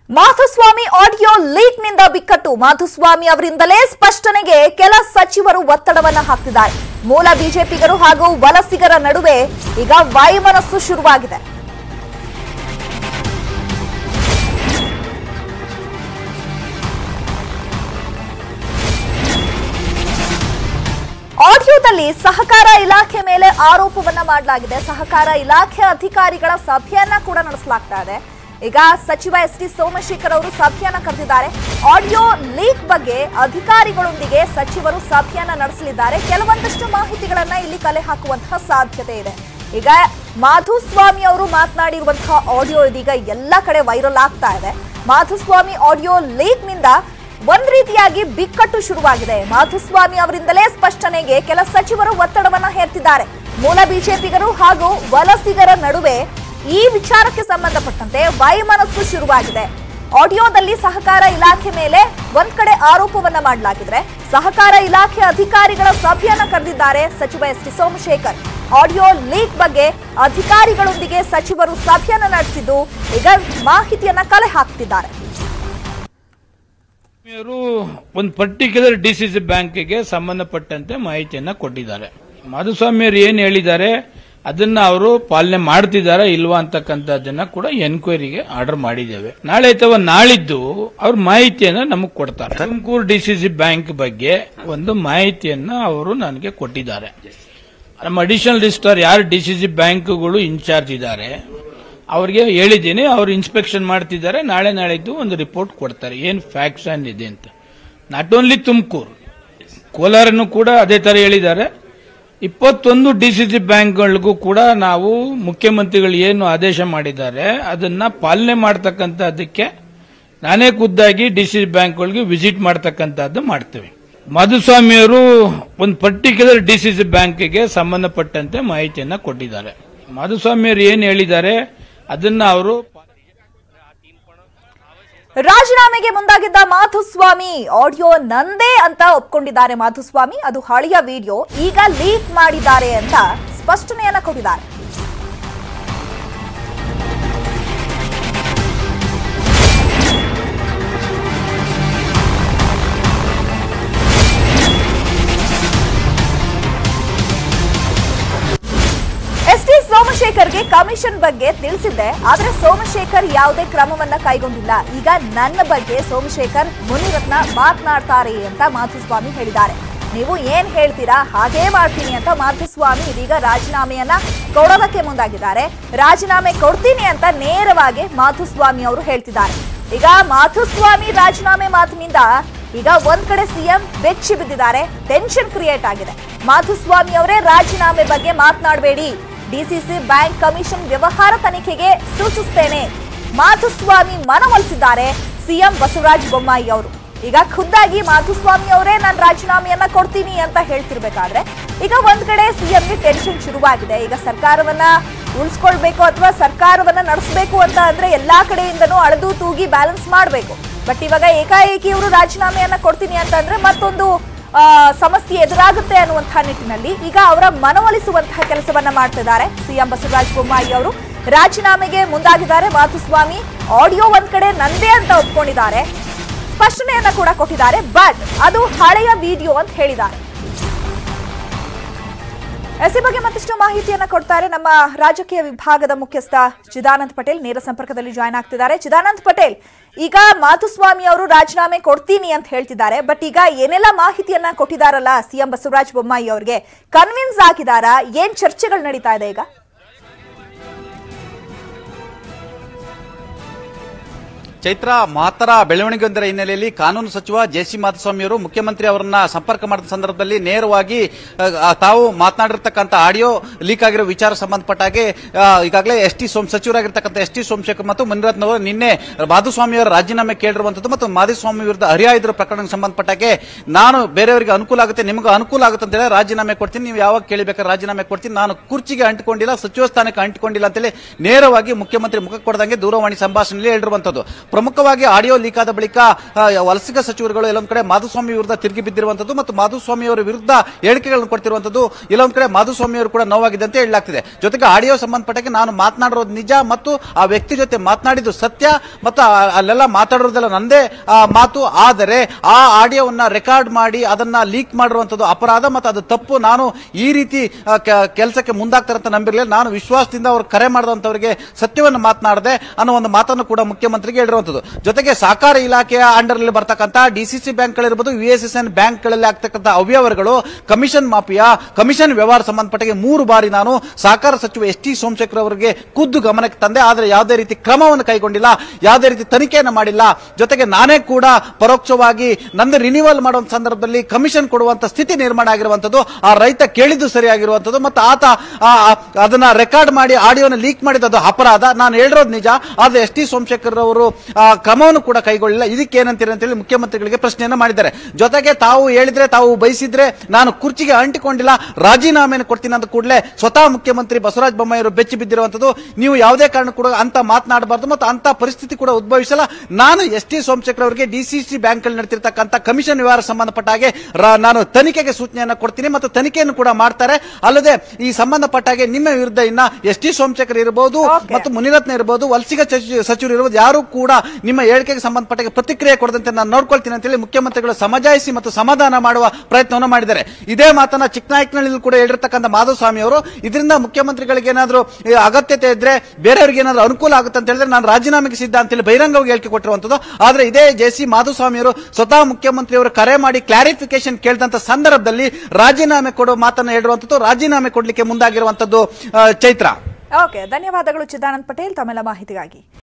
Madhuswamy audio leak ನಿಂದ ಬಿಕ್ಕಟ್ಟು ಮಾಧುಸ್ವಾಮಿ ಅವರಿಂದಲೇ ಸ್ಪಷ್ಟನೆಗೆ ಕೆಲ ಸಚಿವರು ಒತ್ತಡವನ್ನ ಹಾಕ್ತಿದ್ದಾರೆ ಮೂಲ ಬಿಜೆಪಿಗರು ಹಾಗೂ ವಲಸಿಗರ ನಡುವೆ ಈಗ ವೈಮನಸ್ಸು ಶುರುವಾಗಿದೆ ಆಡಿಯೋದಲ್ಲಿ ಸಹಕಾರ ಇಲಾಖೆ ಮೇಲೆ ಆರೋಪವನ್ನ ಮಾಡಲಾಗಿದೆ ಸಹಕಾರ ಇಲಾಖೆ ಅಧಿಕಾರಿಗಳ ಸಭೆಯನ್ನ ಕೂಡ ನಡೆಸಲಾಗ್ತಾ ಇದೆ ಈಗ ಸಚಿವ ಎಸ್ ಟಿ ಸೋಮಶೇಖರ್ ಅವರು ಸಭೆಯನ್ನ ಕರೆದಿದ್ದಾರೆ ಆಡಿಯೋ ಲೀಕ್ ಬಗ್ಗೆ ಅಧಿಕಾರಿಗಳೊಂದಿಗೆ ಸಚಿವರು ಸಭೆಯನ್ನ ನಡೆಸಲಿದ್ದಾರೆ ಕೆಲವೊಂದಷ್ಟು ಮಾಹಿತಿಗಳನ್ನ ಇಲ್ಲಿ ಕಲೆ ಹಾಕುವಂತಹ ಸಾಧ್ಯತೆ ಇದೆ ಈಗ ಮಾಧುಸ್ವಾಮಿ ಅವರು ಮಾತನಾಡಿರುವಂತಹ ಆಡಿಯೋ ಇದೀಗ ಎಲ್ಲ ಕಡೆ ವೈರಲ್ ಆಗ್ತಾ ಇದೆ ಮಾಧುಸ್ವಾಮಿ ಆಡಿಯೋ ಲೀಕ್ ನಿಂದ ಒಂದ್ ರೀತಿಯಾಗಿ ಬಿಕ್ಕಟ್ಟು ಶುರುವಾಗಿದೆ ಮಾಧುಸ್ವಾಮಿ ಅವರಿಂದಲೇ ಸ್ಪಷ್ಟನೆಗೆ ಕೆಲ ಸಚಿವರು ಒತ್ತಡವನ್ನ ಹೇರ್ತಿದ್ದಾರೆ ಮೂಲ ಬಿಜೆಪಿಗರು ಹಾಗೂ ವಲಸಿಗರ ನಡುವೆ ಈ ವಿಚಾರಕ್ಕೆ ಸಂಬಂಧಪಟ್ಟಂತೆ ವೈಮನಸ್ಸು ಶುರುವಾಗಿದೆ ಆಡಿಯೋದಲ್ಲಿ ಸಹಕಾರ ಇಲಾಖೆ ಮೇಲೆ ಒಂದ್ ಕಡೆ ಆರೋಪವನ್ನ ಮಾಡಲಾಗಿದ್ರೆ ಸಹಕಾರ ಇಲಾಖೆ ಅಧಿಕಾರಿಗಳ ಸಭೆಯನ್ನ ಕರೆದಿದ್ದಾರೆ ಸಚಿವ S T Somashekar audio leak ಬಗ್ಗೆ ಅಧಿಕಾರಿಗಳೊಂದಿಗೆ ಸಚಿವರು ಸಭೆಯನ್ನ ನಡೆಸಿದ್ದು ಈಗ ಮಾಹಿತಿಯನ್ನ ಕಲೆ ಹಾಕ್ತಿದ್ದಾರೆ ಅವರು ಒಂದು ಪರ್ಟಿಕ್ಯುಲರ್ ಡಿ ಸಿ ಸಿ ಬ್ಯಾಂಕ್ಗೆ ಸಂಬಂಧಪಟ್ಟಂತೆ ಮಾಹಿತಿಯನ್ನ ಕೊಟ್ಟಿದ್ದಾರೆ ಮಾಧುಸ್ವಾಮಿಯವರು ಏನು ಹೇಳಿದ್ದಾರೆ ಅದನ್ನ ಅವರು ಪಾಲನೆ ಮಾಡ್ತಿದ್ದಾರಾ ಇಲ್ವಾ ಅಂತಕ್ಕಂಥದ್ದನ್ನ ಕೂಡ ಎನ್ಕ್ವೈರಿಗೆ ಆರ್ಡರ್ ಮಾಡಿದ್ದೇವೆ ನಾಳೆ ಅಥವಾ ನಾಳಿದ್ದು ಅವ್ರ ಮಾಹಿತಿಯನ್ನ ನಮಗೆ ಕೊಡ್ತಾರೆ Tumakuru D C C bank ಬಗ್ಗೆ ಒಂದು ಮಾಹಿತಿಯನ್ನ ಅವರು ನನಗೆ ಕೊಟ್ಟಿದ್ದಾರೆ ನಮ್ಮ ಅಡಿಷನಲ್ ರಿಜಿಸ್ಟ್ರಾರ್ ಯಾರು ಡಿ ಸಿ ಸಿ ಬ್ಯಾಂಕ್ಗಳು ಇನ್ಚಾರ್ಜ್ ಇದ್ದಾರೆ ಅವ್ರಿಗೆ ಹೇಳಿದ್ದೀನಿ ಅವ್ರು ಇನ್ಸ್ಪೆಕ್ಷನ್ ಮಾಡ್ತಿದ್ದಾರೆ ನಾಳೆ ನಾಳಿದ್ದು ಒಂದು ರಿಪೋರ್ಟ್ ಕೊಡ್ತಾರೆ ಏನು ಫ್ಯಾಕ್ಟ್ಸ್ ಏನ್ ಇದೆ ಅಂತ ನಾಟ್ ಓನ್ಲಿ ತುಮಕೂರು ಕೋಲಾರನ್ನು ಕೂಡ ಅದೇ ತರ ಹೇಳಿದ್ದಾರೆ ಇಪ್ಪತ್ತೊಂದು ಡಿ ಸಿ ಸಿ ಬ್ಯಾಂಕ್ಗಳಿಗೂ ಕೂಡ ನಾವು ಮುಖ್ಯಮಂತ್ರಿಗಳು ಏನು ಆದೇಶ ಮಾಡಿದ್ದಾರೆ ಅದನ್ನ ಪಾಲನೆ ಮಾಡ್ತಕ್ಕಂಥದ್ದಕ್ಕೆ ನಾನೇ ಖುದ್ದಾಗಿ ಡಿ ಸಿ ಸಿ ಬ್ಯಾಂಕ್ಗಳಿಗೆ ವಿಸಿಟ್ ಮಾಡ್ತಕ್ಕಂಥದ್ದು ಮಾಡ್ತೇವೆ ಮಾಧುಸ್ವಾಮಿಯವರು ಒಂದು ಪರ್ಟಿಕ್ಯುಲರ್ ಡಿ ಸಿ ಸಿ ಬ್ಯಾಂಕ್ಗೆ ಸಂಬಂಧಪಟ್ಟಂತೆ ಮಾಹಿತಿಯನ್ನ ಕೊಟ್ಟಿದ್ದಾರೆ ಮಾಧುಸ್ವಾಮಿಯವರು ಏನು ಹೇಳಿದ್ದಾರೆ ಅದನ್ನ ಅವರು ರಾಜೀನಾಮೆಗೆ ಮುಂದಾಗಿದ್ದ ಮಾಧುಸ್ವಾಮಿ ಆಡಿಯೋ ನಂದೇ ಅಂತ ಒಪ್ಕೊಂಡಿದ್ದಾರೆ ಮಾಧುಸ್ವಾಮಿ ಅದು ಹಳೆಯ ವಿಡಿಯೋ ಈಗ ಲೀಕ್ ಮಾಡಿದ್ದಾರೆ ಅಂತ ಸ್ಪಷ್ಟನೆಯನ್ನ ಕೊಟ್ಟಿದ್ದಾರೆ ಎಸ್ ಟಿ ಸೋಮಶೇಖರ್ಗೆ ಕಮಿಷನ್ ಬಗ್ಗೆ ತಿಳಿಸಿದ್ದೆ ಆದ್ರೆ ಸೋಮಶೇಖರ್ ಯಾವುದೇ ಕ್ರಮವನ್ನ ಕೈಗೊಂಡಿಲ್ಲ ಈಗ ನನ್ನ ಬಗ್ಗೆ ಸೋಮಶೇಖರ್ ಮುನಿರತ್ನ ಮಾತನಾಡ್ತಾರೆ ಅಂತ ಮಾಧುಸ್ವಾಮಿ ಹೇಳಿದ್ದಾರೆ ನೀವು ಏನ್ ಹೇಳ್ತೀರಾ ಹಾಗೇ ಮಾಡ್ತೀನಿ ಅಂತ ಮಾಧುಸ್ವಾಮಿ ಇದೀಗ ರಾಜೀನಾಮೆಯನ್ನ ಕೊಡೋದಕ್ಕೆ ಮುಂದಾಗಿದ್ದಾರೆ ರಾಜೀನಾಮೆ ಕೊಡ್ತೀನಿ ಅಂತ ನೇರವಾಗಿ ಮಾಧುಸ್ವಾಮಿ ಅವರು ಹೇಳ್ತಿದ್ದಾರೆ ಈಗ ಮಾಧುಸ್ವಾಮಿ ರಾಜೀನಾಮೆ ಮಾತಿನಿಂದ ಈಗ ಒಂದ್ ಕಡೆ ಸಿಎಂ ಬೆಚ್ಚಿ ಬಿದ್ದಿದ್ದಾರೆ ಟೆನ್ಷನ್ ಕ್ರಿಯೇಟ್ ಆಗಿದೆ ಮಾಧುಸ್ವಾಮಿ ಅವರೇ ರಾಜೀನಾಮೆ ಬಗ್ಗೆ ಮಾತನಾಡಬೇಡಿ ಡಿಸಿಸಿ ಬ್ಯಾಂಕ್ ಕಮಿಷನ್ ವ್ಯವಹಾರ ತನಿಖೆಗೆ ಸೂಚಿಸುತ್ತೇನೆ ಮಾಧುಸ್ವಾಮಿ ಮನವೊಲಿಸಿದ್ದಾರೆ ಸಿಎಂ ಬಸವರಾಜ ಬೊಮ್ಮಾಯಿ ಅವರು ಈಗ ಖುದ್ದಾಗಿ ಮಾಧುಸ್ವಾಮಿ ಅವರೇ ನಾನು ರಾಜೀನಾಮೆಯನ್ನ ಕೊಡ್ತೀನಿ ಅಂತ ಹೇಳ್ತಿರ್ಬೇಕಾದ್ರೆ ಈಗ ಒಂದ್ ಕಡೆ ಸಿಎಂಗೆ ಟೆನ್ಷನ್ ಶುರುವಾಗಿದೆ ಈಗ ಸರ್ಕಾರವನ್ನ ಉಳಿಸ್ಕೊಳ್ಬೇಕು ಅಥವಾ ಸರ್ಕಾರವನ್ನ ನಡೆಸಬೇಕು ಅಂತ ಅಂದ್ರೆ ಎಲ್ಲಾ ಕಡೆಯಿಂದನೂ ಅಳೆದು ತೂಗಿ ಬ್ಯಾಲೆನ್ಸ್ ಮಾಡಬೇಕು ಬಟ್ ಇವಾಗ ಏಕಾಏಕಿ ಇವರು ರಾಜೀನಾಮೆಯನ್ನ ಕೊಡ್ತೀನಿ ಅಂತಂದ್ರೆ ಮತ್ತೊಂದು ಆ, ಸಮಸ್ಯೆ ಎದುರಾಗುತ್ತೆ ಅನ್ನುವಂತಹ ನಿಟ್ಟಿನಲ್ಲಿ ಈಗ ಅವರ ಮನವೊಲಿಸುವಂತಹ ಕೆಲಸವನ್ನ ಮಾಡ್ತಿದ್ದಾರೆ ಸಿಎಂ ಬಸವರಾಜ ಬೊಮ್ಮಾಯಿ ಅವರು ರಾಜೀನಾಮೆಗೆ ಮುಂದಾಗಿದ್ದಾರೆ ಮಾಧುಸ್ವಾಮಿ ಆಡಿಯೋ ಒಂದ್ ಕಡೆ ನಂದೇ ಅಂತ ಒಪ್ಕೊಂಡಿದ್ದಾರೆ ಸ್ಪಷ್ಟನೆಯನ್ನ ಕೂಡ ಕೊಟ್ಟಿದ್ದಾರೆ ಬಟ್ ಅದು ಹಳೆಯ ವಿಡಿಯೋ ಅಂತ ಹೇಳಿದ್ದಾರೆ ಎಸ್ ಈ ಬಗ್ಗೆ ಮತ್ತಷ್ಟು ಮಾಹಿತಿಯನ್ನ ಕೊಡ್ತಾರೆ ನಮ್ಮ ರಾಜಕೀಯ ವಿಭಾಗದ ಮುಖ್ಯಸ್ಥ ಚಿದಾನಂದ್ ಪಟೇಲ್ ನೇರ ಸಂಪರ್ಕದಲ್ಲಿ ಜಾಯ್ನ್ ಆಗ್ತಿದ್ದಾರೆ ಚಿದಾನಂದ್ ಪಟೇಲ್ ಈಗ ಮಾಧುಸ್ವಾಮಿ ಅವರು ರಾಜೀನಾಮೆ ಕೊಡ್ತೀನಿ ಅಂತ ಹೇಳ್ತಿದ್ದಾರೆ ಬಟ್ ಈಗ ಏನೆಲ್ಲ ಮಾಹಿತಿಯನ್ನ ಕೊಟ್ಟಿದಾರಲ್ಲ ಸಿಎಂ ಬಸವರಾಜ ಬೊಮ್ಮಾಯಿ ಅವರಿಗೆ ಕನ್ವಿನ್ಸ್ ಆಗಿದಾರಾ ಏನ್ ಚರ್ಚೆಗಳು ನಡೀತಾ ಇದೆ ಈಗ ಚೈತ್ರ ಮಹತ್ತರ ಬೆಳವಣಿಗೆಯೊಂದರ ಹಿನ್ನೆಲೆಯಲ್ಲಿ ಕಾನೂನು ಸಚಿವ ಜೆಸಿ ಮಾಧುಸ್ವಾಮಿಯವರು ಮುಖ್ಯಮಂತ್ರಿ ಅವರನ್ನ ಸಂಪರ್ಕ ಮಾಡಿದ ಸಂದರ್ಭದಲ್ಲಿ ನೇರವಾಗಿ ಆ, ಆ, ತಾವು ಮಾತನಾಡಿರ್ತಕ್ಕಂಥ ಆಡಿಯೋ ಲೀಕ್ ಆಗಿರೋ ವಿಚಾರ ಸಂಬಂಧಪಟ್ಟ ಹಾಗೆ ಆ, ಈಗಾಗಲೇ ಎಸ್ ಟಿ ಸೋಮ್ ಸಚಿವರಾಗಿರ್ತಕ್ಕಂಥ ಎಸ್ ಟಿ ಸೋಮಶೇಖರ್ ಮತ್ತು ಮುನಿರತ್ನವರು ನಿನ್ನೆ ಮಾಧುಸ್ವಾಮಿಯವರ ರಾಜೀನಾಮೆ ಕೇಳಿರುವಂತದ್ದು ಮತ್ತು ಮಾಧುಸ್ವಾಮಿ ವಿರುದ್ಧ ಹರಿಯಾಯ್ದಿರೋ ಪ್ರಕರಣಕ್ಕೆ ಸಂಬಂಧಪಟ್ಟ ಹಾಗೆ ನಾನು ಬೇರೆಯವರಿಗೆ ಅನುಕೂಲ ಆಗುತ್ತೆ ನಿಮಗೂ ಅನುಕೂಲ ಆಗುತ್ತೆ ಅಂತ ಹೇಳಿ ರಾಜೀನಾಮೆ ಕೊಡ್ತೀನಿ ನೀವು ಯಾವಾಗ ಕೇಳಬೇಕಾದ್ರೆ ರಾಜೀನಾಮೆ ಕೊಡ್ತೀನಿ ನಾನು ಕುರ್ಚಿಗೆ ಅಂಟಿಕೊಂಡಿಲ್ಲ ಸಚಿವ ಸ್ಥಾನಕ್ಕೆ ಅಂಟಿಕೊಂಡಿಲ್ಲ ಅಂತೇಳಿ ನೇರವಾಗಿ ಮುಖ್ಯಮಂತ್ರಿ ಮುಖ ಕೊಡದಂಗೆ ದೂರವಾಣಿ ಸಂಭಾಷಣೆಯಲ್ಲಿ ಹೇಳಿರುವಂತದ್ದು ಪ್ರಮುಖವಾಗಿ ಆಡಿಯೋ ಲೀಕ್ ಆದ ಬಳಿಕ ಆ, ವಲಸಿಗ ಸಚಿವರುಗಳು ಎಲ್ಲೊಂದ್ ಕಡೆ ಮಾಧುಸ್ವಾಮಿ ವಿರುದ್ಧ ತಿರುಗಿ ಬಿದ್ದಿರುವಂತದ್ದು ಮತ್ತು ಮಾಧುಸ್ವಾಮಿ ಅವರ ವಿರುದ್ಧ ಹೇಳಿಕೆಗಳನ್ನು ಕೊಡ್ತಿರುವಂತದ್ದು ಇಲ್ಲೊಂದ್ ಕಡೆ ಮಾಧುಸ್ವಾಮಿ ಅವರು ಕೂಡ ನೋವಾಗಿದೆ ಅಂತ ಹೇಳಲಾಗ್ತಿದೆ ಜೊತೆಗೆ ಆಡಿಯೋ ಸಂಬಂಧಪಟ್ಟಕ್ಕೆ ನಾನು ಮಾತನಾಡಿರೋದು ನಿಜ ಮತ್ತು ಆ ವ್ಯಕ್ತಿ ಜೊತೆ ಮಾತನಾಡಿದ್ದು ಸತ್ಯ ಮತ್ತು ಆ- ಅಲ್ಲೆಲ್ಲ ಮಾತಾಡಿರೋದೆಲ್ಲ ನಂದೇ ಆ, ಮಾತು ಆದರೆ ಆ ಆಡಿಯೋವನ್ನ ರೆಕಾರ್ಡ್ ಮಾಡಿ ಅದನ್ನ ಲೀಕ್ ಮಾಡಿರುವಂತದ್ದು ಅಪರಾಧ ಮತ್ತು ಅದು ತಪ್ಪು ನಾನು ಈ ರೀತಿ ಕೆಲಸಕ್ಕೆ ಮುಂದಾಗ್ತಾರೆ ಅಂತ ನಂಬಿರಲಿಲ್ಲ ನಾನು ವಿಶ್ವಾಸದಿಂದ ಅವರು ಕರೆ ಮಾಡಿದಂತವರಿಗೆ ಸತ್ಯವನ್ನು ಮಾತನಾಡದೆ ಅನ್ನೋ ಒಂದು ಮಾತನ್ನು ಕೂಡ ಮುಖ್ಯಮಂತ್ರಿಗೆ ಹೇಳಿರುವಂತದ್ದು ಜೊತೆಗೆ ಸಹಕಾರ ಇಲಾಖೆಯ ಅಂಡರ್ ಅಲ್ಲಿ ಬರ್ತಕ್ಕಂಥ ಡಿಸಿಸಿ ಬ್ಯಾಂಕ್ಗಳಿರ್ಬೋದು ವಿ ಎಸ್ ಎಸ್ ಎನ್ ಬ್ಯಾಂಕ್ಗಳಲ್ಲಿ ಆಗ್ತಕ್ಕಂಥ ಅವ್ಯವಹಾರಗಳು ಕಮಿಷನ್ ಮಾಫಿಯಾ ಕಮಿಷನ್ ವ್ಯವಹಾರ ಸಂಬಂಧಪಟ್ಟಿಗೆ ಮೂರು ಬಾರಿ ನಾನು ಸಹಕಾರ ಸಚಿವ ಎಸ್ ಟಿ ಸೋಮಶೇಖರ್ ಅವರಿಗೆ ಖುದ್ದು ಗಮನಕ್ಕೆ ತಂದೆ ಆದರೆ ಯಾವುದೇ ರೀತಿ ಕ್ರಮವನ್ನು ಕೈಗೊಂಡಿಲ್ಲ ಯಾವುದೇ ರೀತಿ ತನಿಖೆಯನ್ನು ಮಾಡಿಲ್ಲ ಜೊತೆಗೆ ನಾನೇ ಕೂಡ ಪರೋಕ್ಷವಾಗಿ ನಂದು ರಿನಿವಲ್ ಮಾಡುವ ಸಂದರ್ಭದಲ್ಲಿ ಕಮಿಷನ್ ಕೊಡುವಂತ ಸ್ಥಿತಿ ನಿರ್ಮಾಣ ಆಗಿರುವಂತದ್ದು ಆ ರೈತ ಕೇಳಿದ್ದು ಸರಿಯಾಗಿರುವಂತದ್ದು ಮತ್ತು ಆತ ಆ, ಆ, ಅದನ್ನ ರೆಕಾರ್ಡ್ ಮಾಡಿ ಆಡಿಯೋನ ಲೀಕ್ ಮಾಡಿದ್ದು ಅಪರಾಧ ನಾನು ಹೇಳಿರೋದು ನಿಜ ಆದ್ರೆ ಎಸ್ ಟಿ ಸೋಮಶೇಖರ್ ಅವರು ಆ, ಕ್ರಮವನ್ನು ಕೂಡ ಕೈಗೊಳ್ಳಿಲ್ಲ ಇದಕ್ಕೆ ಏನಂತೀರಿ ಅಂತೇಳಿ ಮುಖ್ಯಮಂತ್ರಿಗಳಿಗೆ ಪ್ರಶ್ನೆಯನ್ನ ಮಾಡಿದ್ದಾರೆ ಜೊತೆಗೆ ತಾವು ಹೇಳಿದ್ರೆ ತಾವು ಬಯಸಿದ್ರೆ ನಾನು ಕುರ್ಚಿಗೆ ಅಂಟಿಕೊಂಡಿಲ್ಲ ರಾಜೀನಾಮೆಯನ್ನು ಕೊಡ್ತೀನಿ ಅಂತ ಕೂಡಲೇ ಸ್ವತಃ ಮುಖ್ಯಮಂತ್ರಿ ಬಸವರಾಜ ಬೊಮ್ಮಾಯಿ ಅವರು ಬೆಚ್ಚಿ ಬಿದ್ದಿರುವಂತದ್ದು ನೀವು ಯಾವುದೇ ಕಾರಣ ಕೂಡ ಅಂತ ಮಾತನಾಡಬಾರ್ದು ಮತ್ತು ಅಂತ ಪರಿಸ್ಥಿತಿ ಕೂಡ ಉದ್ಭವಿಸಲ್ಲ ನಾನು ಎಸ್ ಟಿ ಸೋಮಶೇಖರ್ ಅವರಿಗೆ ಡಿಸಿಸಿ ಬ್ಯಾಂಕ್ ಅಲ್ಲಿ ನಡೆತಿರ್ತಕ್ಕಂಥ ಕಮಿಷನ್ ವ್ಯವಹಾರ ಸಂಬಂಧಪಟ್ಟ ಹಾಗೆ ರ- ನಾನು ತನಿಖೆಗೆ ಸೂಚನೆಯನ್ನು ಕೊಡ್ತೀನಿ ಮತ್ತು ತನಿಖೆಯನ್ನು ಕೂಡ ಮಾಡ್ತಾರೆ ಅಲ್ಲದೆ ಈ ಸಂಬಂಧಪಟ್ಟ ಹಾಗೆ ನಿಮ್ಮ ವಿರುದ್ಧ ಇನ್ನ ಎಸ್ ಟಿ ಸೋಮಶೇಖರ್ ಇರಬಹುದು Okay. ಮತ್ತು ಮುನಿರತ್ನ ಇರಬಹುದು ವಲಸಿಗ ಸಚಿ- ಸಚಿವರು ಇರಬಹುದು ಯಾರು ಕೂಡ ನಿಮ್ಮ ಹೇಳಿಕೆಗೆ ಸಂಬಂಧಪಟ್ಟ ಹಾಗೆ ಪ್ರತಿಕ್ರಿಯೆ ಕೊಡದಂತೆ ನಾನು ನೋಡ್ಕೊಳ್ತೀನಿ ಅಂತೇಳಿ ಮುಖ್ಯಮಂತ್ರಿಗಳು ಸಮಜಾಯಿಸಿ ಮತ್ತು ಸಮಾಧಾನ ಮಾಡುವ ಪ್ರಯತ್ನವನ್ನು ಮಾಡಿದ್ದಾರೆ ಇದೇ ಮಾತನ್ನ ಚಿಕ್ಕನಾಯಕನಹಳ್ಳಿ ಕೂಡ ಹೇಳಿರ್ತಕ್ಕಂಥ ಮಾಧುಸ್ವಾಮಿ ಅವರು ಇದರಿಂದ ಮುಖ್ಯಮಂತ್ರಿಗಳಿಗೆ ಏನಾದರೂ ಈ ಅಗತ್ಯತೆ ಇದ್ರೆ ಬೇರೆಯವರಿಗೆ ಏನಾದರೂ ಅನುಕೂಲ ಆಗುತ್ತೆ ಅಂತ ಹೇಳಿದ್ರೆ ನಾನು ರಾಜೀನಾಮೆಗೆ ಸಿದ್ಧ ಅಂತೇಳಿ ಬಹಿರಂಗವಾಗಿ ಹೇಳಿಕೆ ಕೊಟ್ಟಿರುವಂತದ್ದು ಆದ್ರೆ ಇದೇ ಜೆ ಸಿ ಮಾಧುಸ್ವಾಮಿ ಅವರು ಸ್ವತಃ ಮುಖ್ಯಮಂತ್ರಿಯವರು ಕರೆ ಮಾಡಿ ಕ್ಲಾರಿಫಿಕೇಶನ್ ಕೇಳಿದಂತ ಸಂದರ್ಭದಲ್ಲಿ ರಾಜೀನಾಮೆ ಕೊಡುವ ಮಾತನ್ನ ಹೇಳಿರುವಂತದ್ದು ರಾಜೀನಾಮೆ ಕೊಡ್ಲಿಕ್ಕೆ ಮುಂದಾಗಿರುವಂತದ್ದು ಆ, ಚೈತ್ರ ಓಕೆ ಧನ್ಯವಾದಗಳು ಚಿದಾನಂದ್ ಪಟೇಲ್ ತಮ್ಮೆಲ್ಲ ಮಾಹಿತಿಗಾಗಿ